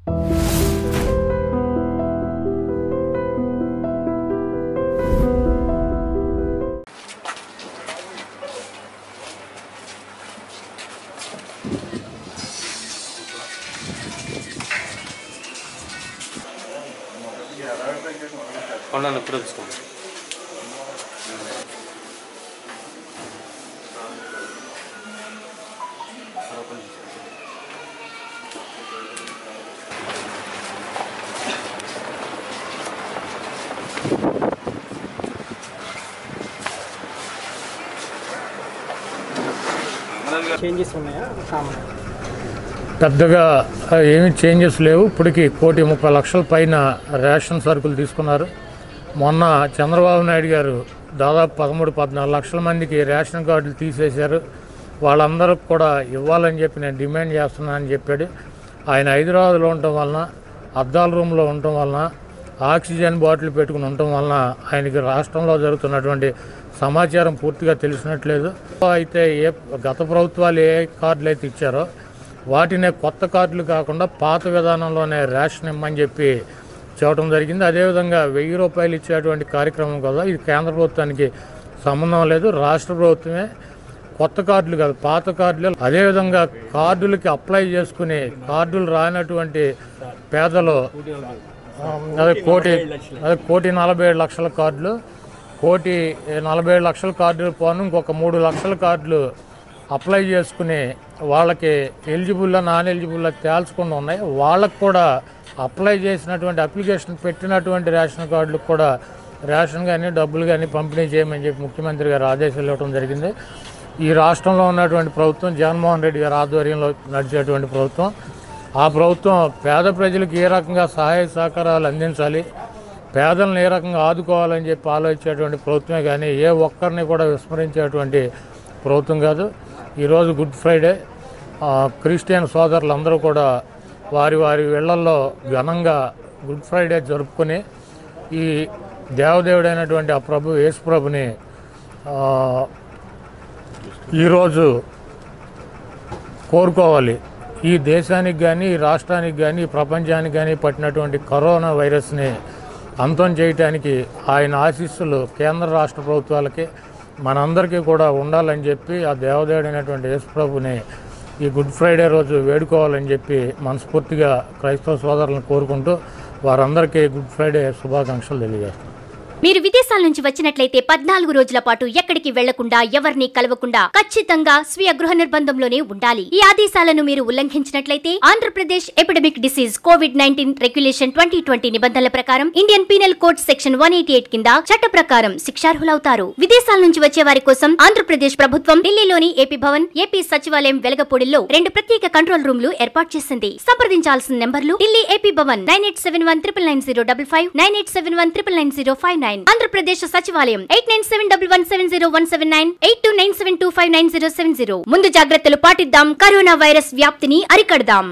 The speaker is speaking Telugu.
కొండను ఇప్పుడు తీసుకోండి చేంజెస్ ఉన్నాయా కామన్ పెద్దగా ఆ, ఏమీ చేంజెస్ లేవు ఇప్పటికి కోటి ముప్పై లక్షల పైన రేషన్ సరుకులు తీసుకున్నారు మొన్న చంద్రబాబు నాయుడు గారు దాదాపు పదమూడు పద్నాలుగు లక్షల మందికి రేషన్ కార్డులు తీసేశారు వాళ్ళందరికి కూడా ఇవ్వాలని చెప్పి నేను డిమాండ్ చేస్తున్నాను అని చెప్పాడు ఆయన హైదరాబాద్లో ఉండటం వలన అద్దాల రూమ్లో ఉండటం వలన ఆక్సిజన్ బాటిల్ పెట్టుకుని ఉండటం వలన ఆయనకి రాష్ట్రంలో జరుగుతున్నటువంటి సమాచారం పూర్తిగా తెలిసినట్లేదు అయితే ఏ గత ప్రభుత్వాలు ఏ కార్డులు అయితే ఇచ్చారో వాటినే కొత్త కార్డులు కాకుండా పాత విధానంలోనే రేషన్ ఇమ్మని చెప్పి చెప్పడం జరిగింది అదేవిధంగా వెయ్యి రూపాయలు ఇచ్చేటువంటి కార్యక్రమం కదా ఇది కేంద్ర ప్రభుత్వానికి సంబంధం లేదు రాష్ట్ర ప్రభుత్వమే కొత్త కార్డులు కాదు పాత కార్డులు అదేవిధంగా కార్డులకి అప్లై చేసుకుని కార్డులు రానటువంటి పేదలు ఆ, అదే కోటి అదే కోటి నలభై ఏడు లక్షల కార్డులు కోటి నలభై ఏడు లక్షల కార్డులు పోను ఇంకొక మూడు లక్షల కార్డులు అప్లై చేసుకుని వాళ్ళకి ఎలిజిబుల్ నాన్ ఎలిజిబుల్ తేల్చకుండా ఉన్నాయి వాళ్ళకు కూడా అప్లై చేసినటువంటి అప్లికేషన్ పెట్టినటువంటి రేషన్ కార్డులకు కూడా రేషన్ కానీ డబ్బులు కానీ పంపిణీ చేయమని చెప్పి ముఖ్యమంత్రి గారు ఆదేశాలు ఇవ్వడం జరిగింది ఈ రాష్ట్రంలో ఉన్నటువంటి ప్రభుత్వం జగన్మోహన్ రెడ్డి గారి ఆధ్వర్యంలో నడిచేటువంటి ప్రభుత్వం ఆ ప్రభుత్వం పేద ప్రజలకు ఏ రకంగా సహాయ సహకారాలు అందించాలి పేదలను ఏ రకంగా ఆదుకోవాలని చెప్పి ఆలోచించేటువంటి ప్రభుత్వమే కానీ ఏ ఒక్కరిని కూడా విస్మరించేటువంటి ప్రభుత్వం కాదు ఈరోజు గుడ్ ఫ్రైడే ఆ, క్రిస్టియన్ సోదరులందరూ కూడా వారి వారి ఇళ్లల్లో ఘనంగా గుడ్ ఫ్రైడే జరుపుకొని ఈ దేవదేవుడైనటువంటి ఆ ప్రభు యేసు ప్రభుని ఆ, ఈరోజు కోరుకోవాలి ఈ దేశానికి కానీ ఈ రాష్ట్రానికి కానీ ఈ ప్రపంచానికి కానీ పట్టినటువంటి కరోనా వైరస్ని అంతం చేయటానికి ఆయన ఆశీస్సులు కేంద్ర రాష్ట్ర ప్రభుత్వాలకి మనందరికీ కూడా ఉండాలని చెప్పి ఆ దేవదేవుడైనటువంటి యేసుప్రభుని ఈ గుడ్ ఫ్రైడే రోజు వేడుకోవాలని చెప్పి మనస్ఫూర్తిగా క్రైస్తవ సోదరులను కోరుకుంటూ వారందరికీ గుడ్ ఫ్రైడే శుభాకాంక్షలు తెలియజేస్తాను మీరు విదేశాల నుంచి వచ్చినట్లయితే పద్నాలుగు రోజుల పాటు ఎక్కడికి వెళ్లకుండా ఎవరిని కలవకుండా ఖచ్చితంగా స్వీయ గృహ నిర్బంధంలోనే ఉండాలి ఈ ఆదేశాలను మీరు ఉల్లంఘించినట్లయితే Andhra Pradesh epidemic disease Covid nineteen regulation twenty twenty నిబంధనల ప్రకారం Indian penal code section one eighty eight కింద చట్ట ప్రకారం శిక్షార్హులవుతారు విదేశాల నుంచి వచ్చే వారి కోసం ఆంధ్రప్రదేశ్ ప్రభుత్వం ఢిల్లీలోని ఏపీ భవన్ ఏపీ సచివాలయం వెలగపూడిలో రెండు ప్రత్యేక కంట్రోల్ రూమ్లు ఏర్పాటు చేసింది సంప్రదించాల్సిన నెంబర్లు Delhi AP Bhavan nine eight seven one triple nine zero double five nine eight seven one triple nine zero five nine Andhra Pradesh సచివాలయం eight nine seven double one seven zero one seven nine eight two nine seven two five nine zero seven zero ముందు జాగ్రత్తలు పాటిద్దాం కరోనా వైరస్ వ్యాప్తిని అరికడదాం